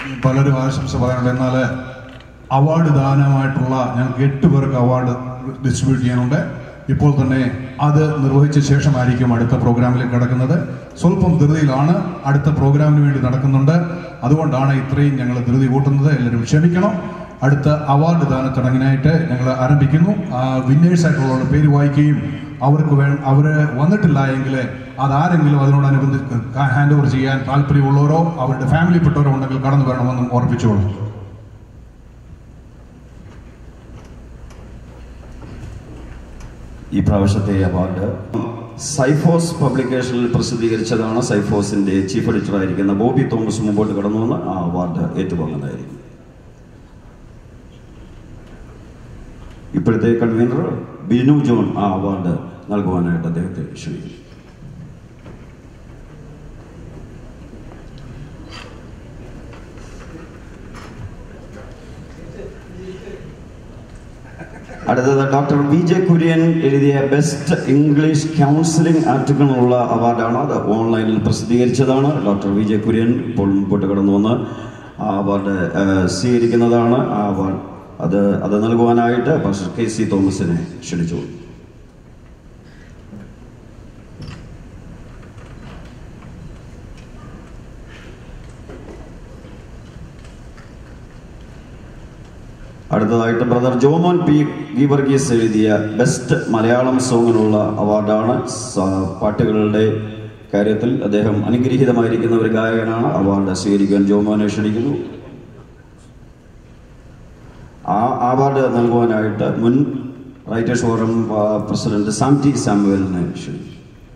പലരും ആശംസ പറയാനുണ്ട് എന്നാൽ അവാർഡ് ദാനമായിട്ടുള്ള ഞങ്ങൾക്ക് എട്ട് പേർക്ക് അവാർഡ് ഡിസ്ട്രിബ്യൂട്ട് ചെയ്യാനുണ്ട് ഇപ്പോൾ തന്നെ അത് നിർവഹിച്ച ശേഷമായിരിക്കും അടുത്ത പ്രോഗ്രാമിലേക്ക് കിടക്കുന്നത് സ്വല്പം ധൃതിയിലാണ് അടുത്ത പ്രോഗ്രാമിന് വേണ്ടി നടക്കുന്നുണ്ട് അതുകൊണ്ടാണ് ഇത്രയും ഞങ്ങൾ ധൃതി കൂട്ടുന്നത് എല്ലാവരും ക്ഷമിക്കണം അടുത്ത അവാർഡ് ദാന ചടങ്ങിനായിട്ട് ഞങ്ങൾ ആരംഭിക്കുന്നു വിന്നേഴ്സ് ആയിട്ടുള്ളവരുടെ പേര് വായിക്കുകയും അവർക്ക് വേ അവർ വന്നിട്ടില്ല എങ്കിൽ അതാരെങ്കിലും അതിനോടനുബന്ധിച്ച് ഹാൻഡ് ഓവർ ചെയ്യാൻ താല്പര്യമുള്ളവരോ അവരുടെ ഫാമിലിപ്പെട്ടവരോ ഉണ്ടെങ്കിൽ കടന്നു വരണമെന്നും ഓർപ്പിച്ചോളൂ ഈ പ്രാവശ്യത്തെ അവാർഡ് സൈഫോസ് പബ്ലിക്കേഷനിൽ പ്രസിദ്ധീകരിച്ചതാണ് സൈഫോസിന്റെ ചീഫ് എഡിറ്ററായിരിക്കുന്ന ബോബി തോമസ് മുമ്പോട്ട് കടന്നു വന്ന് ആ അവാർഡ് ഏറ്റുവാങ്ങുന്നതായിരിക്കും ഇപ്പോഴത്തെ കൺവീനർ ബിനു ജോൺ ആ അവാർഡ് നൽകുവാനായിട്ട് അദ്ദേഹത്തെ ക്ഷണിക്കുന്നു അടുത്തത് ഡോക്ടർ വി ജെ കുര്യൻ എഴുതിയ ബെസ്റ്റ് ഇംഗ്ലീഷ് കൗൺസിലിംഗ് ആർട്ടിക്കിളിനുള്ള അവാർഡാണ് അത് ഓൺലൈനിൽ പ്രസിദ്ധീകരിച്ചതാണ് ഡോക്ടർ വി ജെ കുര്യൻ ഇപ്പോൾ മുമ്പോട്ട് കടന്നു വന്ന് ആ അവാർഡ് ഏഹ്, സ്വീകരിക്കുന്നതാണ് ആ അവാർഡ് അത് അത് നൽകുവാനായിട്ട് പാസ്റ്റർ കെ സി തോമസിനെ ക്ഷണിച്ചു അടുത്തതായിട്ട് ബ്രദർ ജോമോൻ പി ഗീവർഗീസ് എഴുതിയ ബെസ്റ്റ് മലയാളം സോങ്ങിനുള്ള അവാർഡാണ് സ- പാട്ടുകളുടെ കാര്യത്തിൽ അദ്ദേഹം അനുഗ്രഹീതമായിരിക്കുന്ന ഒരു ഗായകനാണ് അവാർഡ് സ്വീകരിക്കാൻ ജോമോനെ ക്ഷണിക്കുന്നു ആ അവാർഡ് നൽകുവാനായിട്ട് മുൻ റൈറ്റേഴ്സ് ഫോറം ആ, പ്രസിഡന്റ് സാം ടി സാമുവലിനെ ക്ഷണിക്കുന്നു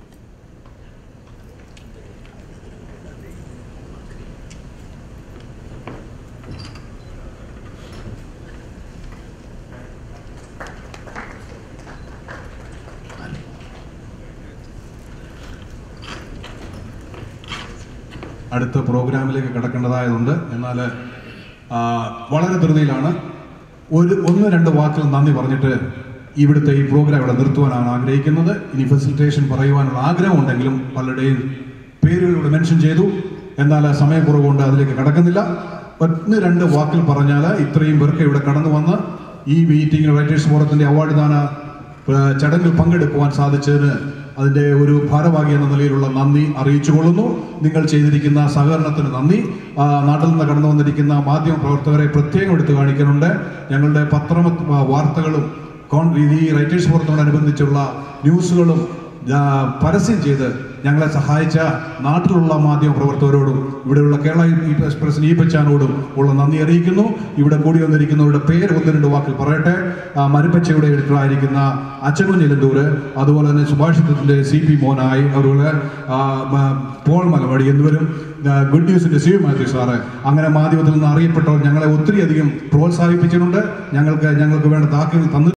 അടുത്ത പ്രോഗ്രാമിലേക്ക് കിടക്കേണ്ടതായതുണ്ട് എന്നാൽ ആ, വളരെ ധൃതിയിലാണ് ഒരു ഒന്ന് രണ്ട് വാക്കുകൾ നന്ദി പറഞ്ഞിട്ട് ഇവിടുത്തെ ഈ പ്രോഗ്രാം ഇവിടെ നിർത്തുവാനാണ് ആഗ്രഹിക്കുന്നത് ഇനി ഫെസിലിറ്റേഷൻ പറയുവാനുള്ള ആഗ്രഹമുണ്ടെങ്കിലും പലരുടെയും പേരുകൾ ഇവിടെ മെൻഷൻ ചെയ്തു എന്നാൽ സമയക്കുറവുകൊണ്ട് അതിലേക്ക് കടക്കുന്നില്ല ഒന്ന് രണ്ട് വാക്കിൽ പറഞ്ഞാൽ ഇത്രയും പേർക്ക് ഇവിടെ കടന്നു വന്ന് ഈ മീറ്റിംഗിൽ റൈറ്റേഴ്സ് ഫോറത്തിന്റെ അവാർഡ് ദാന ഏഹ്, ചടങ്ങിൽ പങ്കെടുക്കുവാൻ സാധിച്ചതിന് അതിന്റെ ഒരു ഭാരവാഹി എന്ന നിലയിലുള്ള നന്ദി അറിയിച്ചുകൊള്ളുന്നു നിങ്ങൾ ചെയ്തിരിക്കുന്ന സഹകരണത്തിന് നന്ദി ആ, നാട്ടിൽ നിന്ന് കടന്നു വന്നിരിക്കുന്ന മാധ്യമ പ്രവർത്തകരെ പ്രത്യേകം എടുത്തു കാണിക്കുന്നുണ്ട് ഞങ്ങളുടെ പത്ര വാർത്തകളും കോൺ- ഈ റൈറ്റേഴ്സ് ഫോറത്തോടനുബന്ധിച്ചുള്ള ന്യൂസുകളും ആ, പരസ്യം ചെയ്ത് ഞങ്ങളെ സഹായിച്ച നാട്ടിലുള്ള മാധ്യമ പ്രവർത്തകരോടും ഇവിടെയുള്ള കേരള ഈ എക്സ്പ്രസ് ഈ പച്ചാനോടും ഉള്ള നന്ദി അറിയിക്കുന്നു ഇവിടെ കൂടി വന്നിരിക്കുന്നവരുടെ പേര് ഒന്ന് രണ്ട് വാക്കിൽ പറയട്ടെ ആ, മരുപ്പച്ചയുടെ എഡിറ്ററായിരിക്കുന്ന അച്ചകുഞ്ഞിലന്തൂര് അതുപോലെ തന്നെ സുഭാഷിതത്തിന്റെ സി പി മോനായി അതുപോലെ ആ, മ- പോൾ മലവടി എന്നിവരും ആ, ഗുഡ് ന്യൂസിന്റെ സി മാത്യു സാറ് അങ്ങനെ മാധ്യമത്തിൽ നിന്ന് അറിയപ്പെട്ടവർ ഞങ്ങളെ ഒത്തിരി അധികം പ്രോത്സാഹിപ്പിച്ചിട്ടുണ്ട് ഞങ്ങൾക്ക് ഞങ്ങൾക്ക് വേണ്ട താക്കുകൾ തന്നു